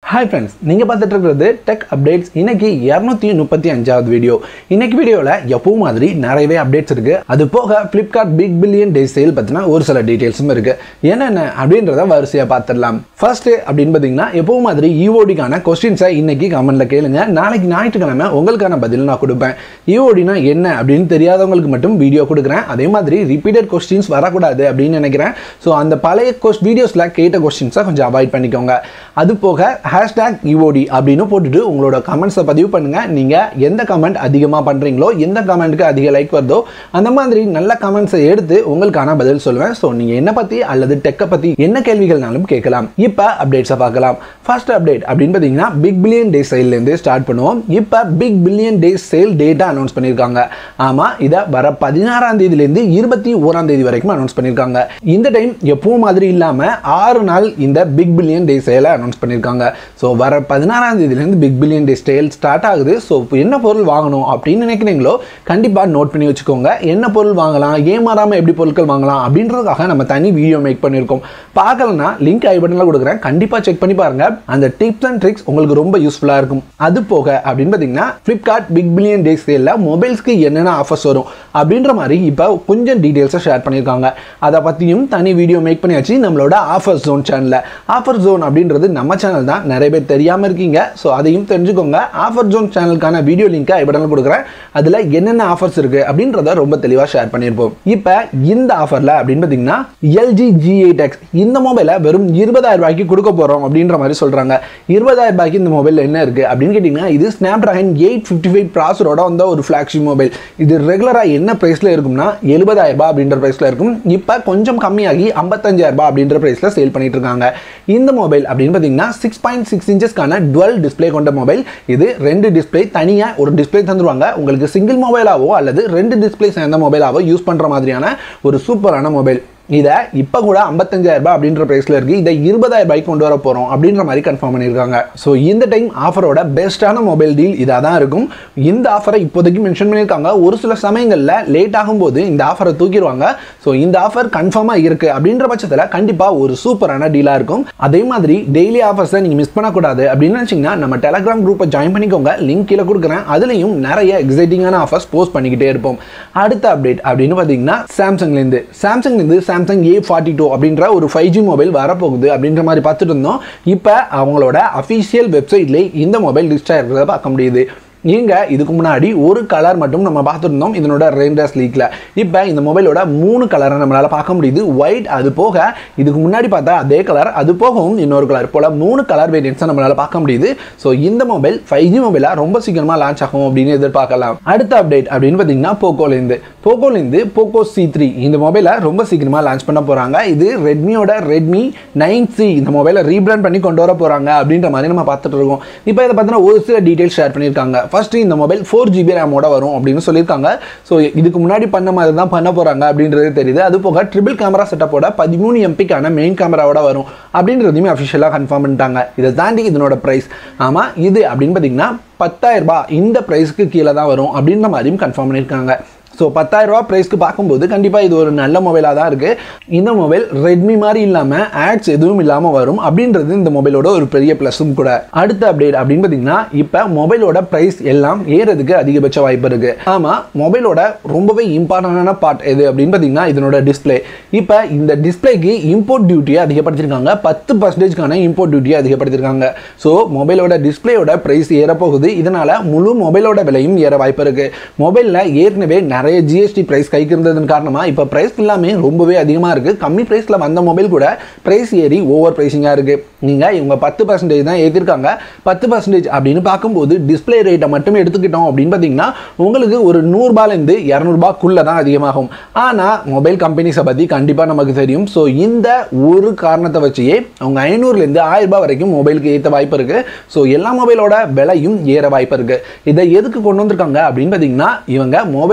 hi friends நீங்கள் பார்த்துட்டு இருக்கிறது டெக் அப்டேட்ஸ் இன்னைக்கு இரநூத்தி முப்பத்தி அஞ்சாவது வீடியோ இன்னைக்கு வீடியோவில் எப்பவும் மாதிரி நிறையவே அப்டேட்ஸ் இருக்கு அது போக Flipkart big billion day sale பற்றின ஒரு சில டீட்டெயில்ஸும் இருக்கு என்னென்ன அப்படின்றத வரிசையாக பார்த்துடலாம் ஃபர்ஸ்ட் அப்படின்னு பார்த்தீங்கன்னா எப்பவும் மாதிரி இஓடிக்கான கொஸ்டின்ஸை இன்னைக்கு கமெண்ட்ல கேளுங்க நாளைக்கு ஞாயிற்றுக்கிழமை உங்களுக்கான பதில் நான் கொடுப்பேன் இஓடினா என்ன அப்படின்னு தெரியாதவங்களுக்கு மட்டும் வீடியோ கொடுக்குறேன் அதே மாதிரி ரிப்பீட்டட் கொஸ்டின்ஸ் வரக்கூடாது அப்படின்னு நினைக்கிறேன் ஸோ அந்த பழைய கொஸ் வீடியோஸில் கேட்ட கொஸ்டின்ஸை கொஞ்சம் அவாய்ட் பண்ணிக்கோங்க அது போக ஹேஷ்டேக் இஓடி அப்படின்னு போட்டுட்டு உங்களோட கமெண்ட்ஸை பதிவு பண்ணுங்க நீங்கள் எந்த கமெண்ட் அதிகமாக பண்ணுறீங்களோ எந்த கமெண்ட்டுக்கு அதிக லைக் வருதோ அந்த மாதிரி நல்ல கமெண்ட்ஸை எடுத்து உங்களுக்கான பதில் சொல்லுவேன் ஸோ நீங்கள் என்ன பற்றி அல்லது டெக்கை பற்றி என்ன கேள்விகள்னாலும் கேட்கலாம் இப்போ அப்டேட்ஸை பார்க்கலாம் ஃபர்ஸ்ட் அப்டேட் அப்படின்னு பார்த்தீங்கன்னா பிக் பில்லியன் டே சேல்லேருந்து ஸ்டார்ட் பண்ணுவோம் இப்போ பிக் பில்லியன் டே சேல் டேட்டா அனௌன்ஸ் பண்ணியிருக்காங்க ஆமாம் இதை வர பதினாறாம் தேதியிலேருந்து இருபத்தி ஓராம் தேதி வரைக்கும் அனௌன்ஸ் பண்ணியிருக்காங்க இந்த டைம் எப்பவும் மாதிரி இல்லாமல் ஆறு நாள் இந்த பிக் பில்லியன் டே சேலை அனௌன்ஸ் பண்ணியிருக்காங்க ஸோ வர பதினாறாம் தேதியிலேருந்து big billion day sale start ஆகுது ஸோ என்ன பொருள் வாங்கணும் அப்படின்னு நினைக்கிறீங்களோ கண்டிப்பாக நோட் பண்ணி வச்சுக்கோங்க என்ன பொருள் வாங்கலாம் ஏமாறாமல் எப்படி பொருட்கள் வாங்கலாம் அப்படின்றதுக்காக நம்ம தனி வீடியோ மேக் பண்ணியிருக்கோம் பார்க்கலன்னா லிங்க் ஐ பட்டனில் கொடுக்குறேன் கண்டிப்பாக செக் பண்ணி பாருங்க அந்த டிப்ஸ் அண்ட் ட்ரிக்ஸ் உங்களுக்கு ரொம்ப யூஸ்ஃபுல்லாக இருக்கும் அது போக அப்படின்னு பார்த்தீங்கன்னா ஃப்ளிப்கார்ட் பிக் பில்லியன் டே சேலில் மொபைல்ஸ்க்கு என்னென்ன ஆஃபர்ஸ் வரும் அப்படின்ற மாதிரி இப்போ கொஞ்சம் டீட்டெயில்ஸை ஷேர் பண்ணியிருக்காங்க அதை பற்றியும் தனி வீடியோ மேக் பண்ணியாச்சு நம்மளோட ஆஃபர் ஜோன் சேனலில் ஆஃபர் ஜோன் அப்படின்றது நம்ம சேனல் தான் நிறைய பேர் தெரியாமல் இருக்கீங்க ஸோ அதையும் தெரிஞ்சுக்கோங்க ஆஃபர் ஜோன் சேனலுக்கான வீடியோ லிங்க்கை ஐ பட்டனில் கொடுக்குறேன் அதில் என்னென்ன ஆஃபர்ஸ் இருக்குது அப்படின்றத ரொம்ப தெளிவாக ஷேர் பண்ணியிருப்போம் இப்போ இந்த ஆஃபரில் அப்படின்னு பார்த்தீங்கன்னா எல்ஜி ஜி எயிட் எக்ஸ் இந்த மொபைலை வெறும் இருபதாயிரம் ரூபாய்க்கு கொடுக்க போகிறோம் அப்படின்ற மாதிரி சொல்கிறாங்க இருபதாயிரம் ரூபாய்க்கு இந்த மொபைல் என்ன இருக்குது அப்படின்னு கேட்டிங்கன்னா இது Snapdragon eight fifty five ப்ராசரோட வந்த ஒரு ஃப்ளாக்ஷிப் மொபைல் இது ரெகுலராக என்ன ப்ரைஸில் இருக்கும்னா எழுபதாயிரம் ரூபாய் அப்படின்ற ப்ரைஸில் இருக்கும் இப்போ கொஞ்சம் கம்மியாகி ஐம்பத்தஞ்சாயிரம் ரூபாய் அப்படின்ற ப்ரைஸில் சேல் பண்ணிட்டு இருக்காங்க இந்த மொபைல் அப்படின்னு பார்த்தீங்கன்னா சிக்ஸ் பாயிண்ட் சிக்ஸ் இன்ச்சஸ்க்கான டுவெல் டிஸ்பிளே கொண்ட மொபைல் இது ரெண்டு டிஸ்பிளே தனியாக ஒரு டிஸ்பிளே தந்துருவாங்க உங்களுக்கு சிங்கிள் மொபைலாவோ அல்லது ரெண்டு டிஸ்பிளே சேர்ந்த மொபைலாவோ யூஸ் பண்ணுற மாதிரியான ஒரு சூப்பரான மொபைல் இதை இப்போ கூட ஐம்பத்தஞ்சாயிரம் ரூபாய் அப்படின்ற ப்ரைஸில் இருக்குது இதை இருபதாயிரம் ரூபாய்க்கு கொண்டு வர போகிறோம் அப்படின்ற மாதிரி கன்ஃபார்ம் பண்ணியிருக்காங்க ஸோ இந்த டைம் ஆஃபரோட பெஸ்ட்டான மொபைல் டீல் இதாக தான் இருக்கும் இந்த ஆஃபரை இப்போதைக்கு மென்ஷன் பண்ணியிருக்காங்க ஒரு சில சமயங்களில் லேட் ஆகும்போது இந்த ஆஃபரை தூக்கிடுவாங்க ஸோ இந்த ஆஃபர் கன்ஃபார்மாக இருக்குது அப்படின்ற பட்சத்தில் கண்டிப்பாக ஒரு சூப்பரான டீலாக இருக்கும் அதே மாதிரி டெய்லி ஆஃபர்ஸை நீங்கள் மிஸ் பண்ணக்கூடாது அப்படின்னு நினச்சிங்கன்னா நம்ம டெலகிராம் குரூப்பை ஜாயின் பண்ணிக்கோங்க லிங்க் கீழே கொடுக்குறேன் அதுலேயும் நிறைய எக்ஸைட்டிங்கான ஆஃபர்ஸ் போஸ்ட் பண்ணிக்கிட்டே இருப்போம் அடுத்த அப்டேட் அப்படின்னு பார்த்தீங்கன்னா சாம்சங்லேருந்து சாம்சங்லேருந்து சாம்சங் ஏ ஃபார்ட்டி டூ அப்படின்ற ஒரு ஃபைவ் ஜி மொபைல் வரப்போகுது அப்படின்ற மாதிரி பார்த்துட்டு இருந்தோம் இப்போ அவங்களோட அஃபிஷியல் வெப்சைட்லேயே இந்த மொபைல் லிஸ்ட் ஆகிருக்கிறத பார்க்க முடியுது இங்கே இதுக்கு முன்னாடி ஒரு கலர் மட்டும் நம்ம பார்த்துருந்தோம் இதனோட ரெண்டர்ஸ் லீக்கில் இப்போ இந்த மொபைலோட மூணு கலரை நம்மளால் பார்க்க முடியுது ஒயிட் அது போக இதுக்கு முன்னாடி பார்த்தா அதே கலர் அது போகவும் இன்னொரு கலர் போல் மூணு கலர் வேரியன்ஸை நம்மளால் பார்க்க முடியுது ஸோ இந்த மொபைல் ஃபைவ் ஜி மொபைலாக ரொம்ப சீக்கிரமாக லான்ச் ஆகும் அப்படின்னு எதிர்பார்க்கலாம் அடுத்த அப்டேட் அப்படின்னு பார்த்தீங்கன்னா போக்கோலேருந்து போக்கோலேருந்து போக்கோ சி த்ரீ இந்த மொபைலை ரொம்ப சீக்கிரமாக லான்ச் பண்ண போகிறாங்க இது ரெட்மியோட ரெட்மி நைன் சி இந்த மொபைலை ரீபிராண்ட் பண்ணி கொண்டு வர போகிறாங்க அப்படின்ற மாதிரி நம்ம பார்த்துட்டு இருக்கோம் இப்போ இதை பற்றின ஒரு சில டீட்டெயில்ஸ் ஷேர் பண்ணியிருக்காங்க ஃபர்ஸ்ட் இந்த மொபைல் ஃபோர் ஜிபி ரேமோட வரும் அப்படின்னு சொல்லியிருக்காங்க ஸோ இதுக்கு முன்னாடி பண்ண மாதிரி தான் பண்ண போகிறாங்க அப்படின்றது தெரியுது அது போக ட்ரிபிள் கேமரா செட்டப்போட பதிமூணு எம்பிக்கான மெயின் கேமராவோட வரும் அப்படின்றதையுமே அஃபிஷியலாக கன்ஃபார்ம் பண்ணிட்டாங்க இதை தாண்டி இதனோட ப்ரைஸ் ஆமாம் இது அப்படின்னு பார்த்தீங்கன்னா பத்தாயிரம் ரூபாய் இந்த ப்ரைஸ்க்கு கீழே தான் வரும் அப்படின்ற மாதிரியும் கன்ஃபார்ம் பண்ணியிருக்காங்க ஸோ பத்தாயிரரூபா ப்ரைஸ்க்கு பார்க்கும்போது கண்டிப்பாக இது ஒரு நல்ல மொபைலாக தான் இருக்குது இந்த மொபைல் ரெட்மி மாதிரி இல்லாமல் ஆட்ஸ் எதுவும் இல்லாமல் வரும் அப்படின்றது இந்த மொபைலோட ஒரு பெரிய ப்ளஸும் கூட அடுத்த அப்டேட் அப்படின்னு பார்த்தீங்கன்னா இப்போ மொபைலோட ப்ரைஸ் எல்லாம் ஏறதுக்கு அதிகபட்ச வாய்ப்பு இருக்குது ஆமாம் மொபைலோட ரொம்பவே இம்பார்ட்டண்டான பார்ட் எது அப்படின்னு பார்த்தீங்கன்னா இதனோட டிஸ்பிளே இப்போ இந்த டிஸ்பிளேக்கு இம்போர்ட் டியூட்டியை அதிகப்படுத்திருக்காங்க பத்து பர்சன்டேஜ்க்கான இம்போர்ட் டியூட்டியை அதிகப்படுத்திருக்காங்க ஸோ மொபைலோட டிஸ்பிளேயோட ப்ரைஸ் ஏறப்போகுது இதனால் முழு மொபைலோட விலையும் ஏற வாய்ப்பு இருக்குது மொபைலில் ஏற்கனவே நிறைய நிறைய ஜிஎஸ்டி ப்ரைஸ் கைக்கு இருந்ததன் காரணமாக இப்போ ப்ரைஸ் எல்லாமே ரொம்பவே அதிகமாக இருக்குது கம்மி ப்ரைஸில் வந்த மொபைல் கூட ப்ரைஸ் ஏறி ஓவர் ப்ரைஸிங்காக இருக்குது நீங்கள் இவங்க பத்து பர்சன்டேஜ் தான் ஏற்றிருக்காங்க பத்து பர்சன்டேஜ் அப்படின்னு பார்க்கும்போது டிஸ்பிளே ரேட்டை மட்டும் எடுத்துக்கிட்டோம் அப்படின்னு பார்த்தீங்கன்னா உங்களுக்கு ஒரு நூறுரூபாலேருந்து இரநூறுபாக்குள்ளே தான் அதிகமாகும் ஆனால் மொபைல் கம்பெனிஸை பற்றி கண்டிப்பாக நமக்கு தெரியும் ஸோ இந்த ஒரு காரணத்தை வச்சே அவங்க ஐநூறுலேருந்து ஆயிரம் ரூபாய் வரைக்கும் மொபைலுக்கு ஏற்ற வாய்ப்பு இருக்குது ஸோ எல்லா மொபைலோட விலையும் ஏற வாய்ப்பு இருக்குது இதை எதுக்கு கொண்டு வந்திருக்காங்க அப்படின்னு பார்த்தீங்கன்னா இவங்க மொபைலோட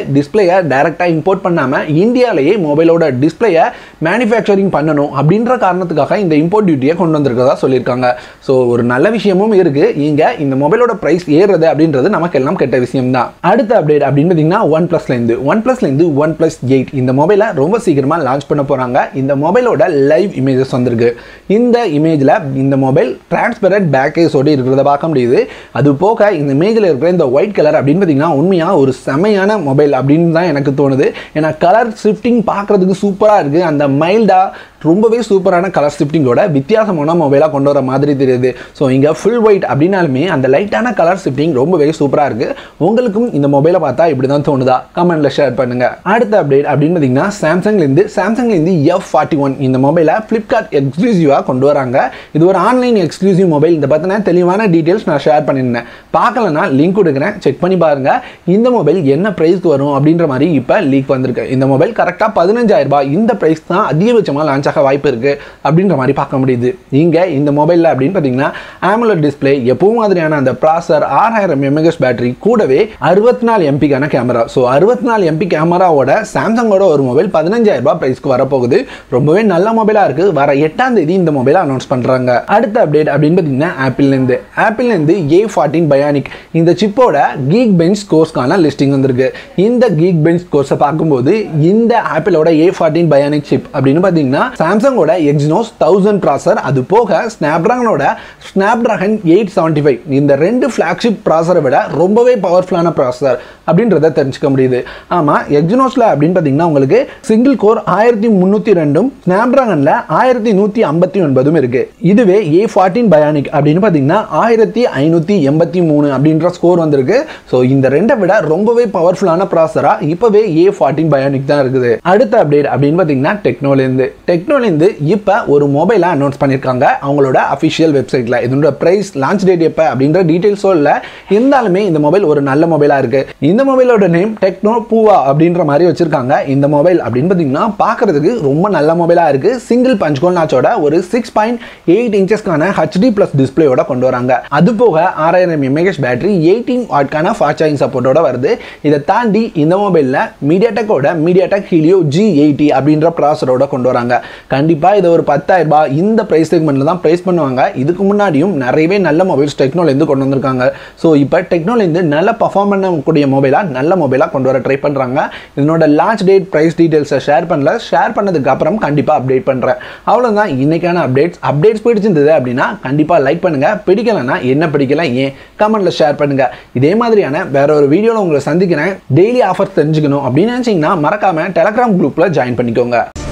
டிஸ்பிளேயை டைரெக்டாக இம்போர்ட் பண்ணாமல் இந்தியாவிலேயே மொபைலோட டிஸ்பிளேயை மேனுஃபேக்சரிங் பண்ணணும் அப்படின்ற காரணத்துக்காக இந்த இம்போர்ட் டியூட்டியை கொண்டு வந்திருக்கிறதா சொல்லியிருக்காங்க ஸோ ஒரு நல்ல விஷயமும் இருக்குது இங்கே இந்த மொபைலோட ப்ரைஸ் ஏறுறது அப்படின்றது நமக்கு எல்லாம் கெட்ட விஷயம் தான் அடுத்த அப்டேட் அப்படின்னு பார்த்தீங்கன்னா ஒன் ப்ளஸ்லேருந்து ஒன் ப்ளஸ்லேருந்து ஒன் ப்ளஸ் எயிட் இந்த மொபைலை ரொம்ப சீக்கிரமாக லான்ச் பண்ண போகிறாங்க இந்த மொபைலோட லைவ் இமேஜஸ் வந்திருக்கு இந்த இமேஜில் இந்த மொபைல் டிரான்ஸ்பரண்ட் பேக்கேஜோடு இருக்கிறத பார்க்க முடியுது அது போக இந்த இமேஜில் இருக்கிற இந்த ஒயிட் கலர் அப்படின்னு பார்த்தீங்கன்னா உண்மையாக ஒரு செமையான மொபைல் அப்படின்னு தான் எனக்கு தோணுது ஏன்னா கலர் ஷிஃப்டிங் பார்க்குறதுக்கு சூப்பராக இருக்குது அந்த மைல்டாக ரொம்பவே சூப்பரான கலர் ஷிஃப்டிங்கோட வித்தியாசமான மொபைலாக கொண்டு வர மாதிரி தெரியுது ஸோ இங்கே ஃபுல் ஒயிட் அப்படின்னாலுமே அந்த லைட்டான கலர் ஷிஃப்டிங் ரொம்பவே சூப்பராக இருக்குது உங்களுக்கும் இந்த மொபைலை பார்த்தா இப்படி தான் தோணுதா கமெண்ட்ல ஷேர் பண்ணுங்க அடுத்த அப்டேட் அப்படின்னு பார்த்தீங்கன்னா சாம்சங்லேருந்து சாம்சங்லேருந்து எஃப் ஃபார்ட்டி ஒன் இந்த மொபைலை ஃப்ளிப்கார்ட் எக்ஸ்க்ளூசிவாக கொண்டு வராங்க இது ஒரு ஆன்லைன் எக்ஸ்க்ளூசிவ் மொபைல் இந்த பற்றின தெளிவான டீட்டெயில்ஸ் நான் ஷேர் பண்ணியிருந்தேன் பார்க்கலனா லிங்க் கொடுக்குறேன் செக் பண்ணி பாருங்க இந்த மொபைல் என்ன ப்ரைஸ்க்கு வரும் அப்படின்ற மாதிரி இப்போ லீக் வந்திருக்கு இந்த மொபைல் கரெக்டாக பதினஞ்சாயிரம் ரூபாய் இந்த ப்ரைஸ் தான் அதிகபட்சமாக லான்ச் ஆக வாய்ப்பு இருக்குது அப்படின்ற மாதிரி பார்க்க முடியுது இங்கே இந்த மொபைலில் அப்படின்னு பார்த்தீங்கன்னா ஆமுலர் டிஸ்பிளே எப்பவும் மாதிரியான அந்த ப்ராசர் ஆறாயிரம் எம்ஏஹெச் பேட்டரி கூடவே அறுபத்தி நாலு எம்பிக்கான கேமரா ஸோ அறுபத்தி நாலு எம்பி கேமராவோட சாம்சங்கோட ஒரு மொபைல் பதினஞ்சாயிரம் ரூபாய் ப்ரைஸ்க்கு வரப்போகுது ரொம்பவே நல்ல மொபைலாக இருக்குது வர எட்டாம் தேதி இந்த மொபைலை அனௌன்ஸ் பண்ணுறாங்க அடுத்த அப்டேட் அப்படின்னு பார்த்தீங்கன்னா ஆப்பிள்லேருந்து ஆப்பிள்லேருந்து ஏ ஃபார்ட்டின் பயானிக் இந்த சிப்போட கீக் பெஞ்ச் கோர்ஸ்க்கான லிஸ்டிங் வந்திருக்கு இந்த கீக் பெஞ்ச் கோர்ஸை பார்க்கும்போது இந்த ஆப்பிளோட ஏ ஃபார்ட்டின் பயானிக் சிப் அப்படின்னு பார்த்தீங்கன்னா சாம்சங்கோட எக்ஸினோஸ் தௌசண்ட் ப்ராசர் அது போக ஸ்னாப்ட்ராகனோட ஸ்னாப்ட்ராகன் எயிட் செவன்ட்டி ஃபைவ் இந்த ரெண்டு ஃப்ளாக்ஷிப் ப்ராசரை விட ரொம்பவே பவர்ஃபுல்லான ப்ராசர் அப்படின்றத தெரிஞ்சுக்க முடியுது ஆமாம் எக்ஸினோஸில் அப்படின்னு பார்த்தீங்கன்னா உங்களுக்கு சிங்கிள் கோர் ஆயிரத்தி முந்நூற்றி ரெண்டும் ஸ்னாப்ட்ராகனில் ஆயிரத்தி நூற்றி ஐம்பத்தி ஒன்பதும் இருக்குது இதுவே ஏ ஃபார்ட்டின் பயானிக் அப்படின்னு பார்த்தீங்கன்னா ஆயிரத்தி ஐநூற்றி எண்பத்தி மூணு அப்படின்ற ஸ்கோர் வந்திருக்கு ஸோ இந்த ரெண்டை விட ரொம்பவே பவர்ஃபுல்லான ப்ராசராக இப்போவே ஏ ஃபார்ட்டின் பயானிக் தான் இருக்குது அடுத்த அப்டேட் அப்படின்னு பார்த்தீங்கன்னா டெக்னோலேருந்து டெக்னோலேருந்து இப்போ ஒரு மொபைலை அனௌன்ஸ் பண்ணியிருக்காங்க அவங்களோட அஃபிஷியல் வெப்சைட்டில் இதனோட ப்ரைஸ் லான்ச் டேட் எப்போ அப்படின்ற டீட்டெயில்ஸோ இல்லை இருந்தாலுமே இந்த மொபைல் ஒரு நல்ல மொபைலாக இருக்குது இந்த மொபைலோட நேம் டெக்னோ பூவா அப்படின்ற மாதிரி வச்சிருக்காங்க இந்த மொபைல் அப்படின்னு பார்த்தீங்கன்னா பார்க்கறதுக்கு ரொம்ப நல்ல மொபைலாக இருக்குது சிங்கிள் பஞ்ச் கோல் நாச்சோட ஒரு சிக்ஸ் பாயிண்ட் எயிட் இன்ச்சஸ்க்கான ஹெச்டி ப்ளஸ் டிஸ்பிளேயோட கொண்டு வராங்க அது போக ஆறாயிரம் எம்ஏஹெச் பேட்டரி எயிட்டீன் வாட்கான ஃபாஸ்ட் சார்ஜிங் சப்போர்ட்டோட வருது இதை தாண்டி இந்த மொபைலில் மீடியாடெக்கோட மீடியாடெக் ஹீலியோ ஜி எயிட்டி அப்படின்ற ப்ராசரோட கொண்டு வராங்க கண்டிப்பாக இதை ஒரு பத்தாயிரம் ரூபாய் இந்த ப்ரைஸ் செக்மெண்ட்டில் தான் ப்ரைஸ் பண்ணுவாங்க இதுக்கு முன்னாடியும் நிறையவே நல்ல மொபைல்ஸ் டெக்னோலேருந்து கொண்டு வந்திருக்காங்க ஸோ இப்போ டெக்னோலேருந்து நல்ல பர்ஃபார்ம் பண்ணக்கூடிய மொபைலாக நல்ல மொபைலாக கொண்டு வர ட்ரை பண்ணுறாங்க இதனோட லான்ச் டேட் ப்ரைஸ் டீட்டெயில்ஸை ஷேர் பண்ணல ஷேர் பண்ணதுக்கு அப்புறம் கண்டிப்பாக அப்டேட் பண்ணுறேன் அவ்வளோதான் இன்னைக்கான அப்டேட்ஸ் அப்டேட்ஸ் பிடிச்சிருந்தது அப்படின்னா கண்டிப்பாக லைக் பண்ணுங்கள் பிடிக்கலன்னா என்ன பிடிக்கல ஏன் கமெண்ட்டில் ஷேர் பண்ணுங்கள் இதே மாதிரியான வேற ஒரு வீடியோவில் உங்களை சந்திக்கிறேன் டெய்லி ஆஃபர்ஸ் தெரிஞ்சுக்கணும் அப்படின்னு நினச்சிங்கன்னா மறக்காமல் டெலகிராம் குரூப்பில் ஜாயின் பண்ணிக்கோங்க